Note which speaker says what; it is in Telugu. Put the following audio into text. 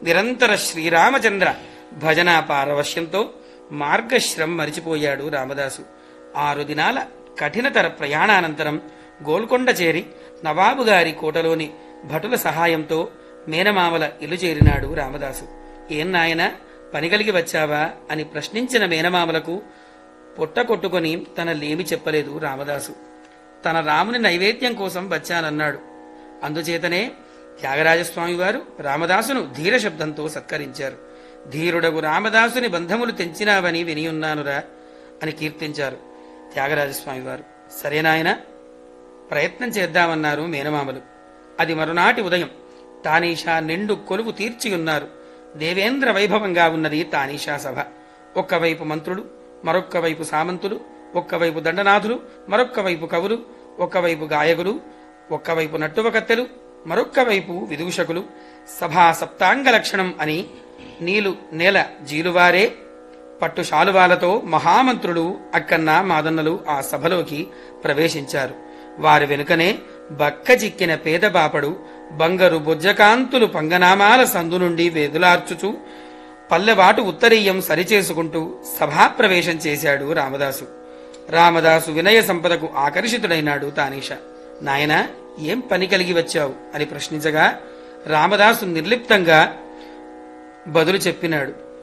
Speaker 1: నిరంతర శ్రీరామచంద్ర భజన పారవశ్యంతో మార్గశ్రం మరిచిపోయాడు రామదాసు ఆరు దినాల కఠినతర ప్రయాణానంతరం గోల్కొండ చేరి నవాబు గారి కోటలోని భటుల సహాయంతో మేనమామల ఇల్లు చేరినాడు రామదాసు ఏం నాయనా పని కలిగి వచ్చావా అని ప్రశ్నించిన మేనమామలకు పొట్ట కొట్టుకొని తన లేమి చెప్పలేదు రామదాసు తన రాముని నైవేద్యం కోసం వచ్చానన్నాడు అందుచేతనే త్యాగరాజస్వామి వారు రామదాసును ధీర శబ్దంతో సత్కరించారు ధీరుడగు రామదాసుని బంధములు తెంచినావని వినియున్నానురా అని కీర్తించారు త్యాగరాజస్వామి వారు సరేనాయన ప్రయత్నం చేద్దామన్నారు మేనమామలు అది మరునాటి ఉదయం తానీషా నిండు కొలువు తీర్చియున్నారు దేవేంద్ర వైభవంగా ఉన్నది తానీషా సభ ఒక్కవైపు మంత్రులు మరొక్క వైపు సామంతులు ఒక్కవైపు దండనాథులు మరొక్క వైపు కవులు ఒక్కవైపు గాయకులు ఒక్కవైపు నట్టువకత్తెలు మరొక్క వైపు విదూషకులు సభా సప్తాంగ లక్షణం అని నీలు నేల జీలువారే పట్టు శాలువాలతో మహామంత్రులు అక్కన్న మాదన్నలు ఆ సభలోకి ప్రవేశించారు వారి వెనుకనే బక్క చిక్కిన పేద బాపడు బంగరు బుజ్జకాంతులు పంగనామాల సందు నుండి వేదులార్చుచూ పల్లెబాటు ఉత్తరీయం సరిచేసుకుంటూ సభాప్రవేశం చేశాడు రామదాసు రామదాసు వినయ సంపదకు ఆకర్షితుడైనాడు తానీష నాయనా ఏం పని కలిగి వచ్చావు అని ప్రశ్నించగా రామదాసు నిర్లిప్తంగా బదులు చెప్పినాడు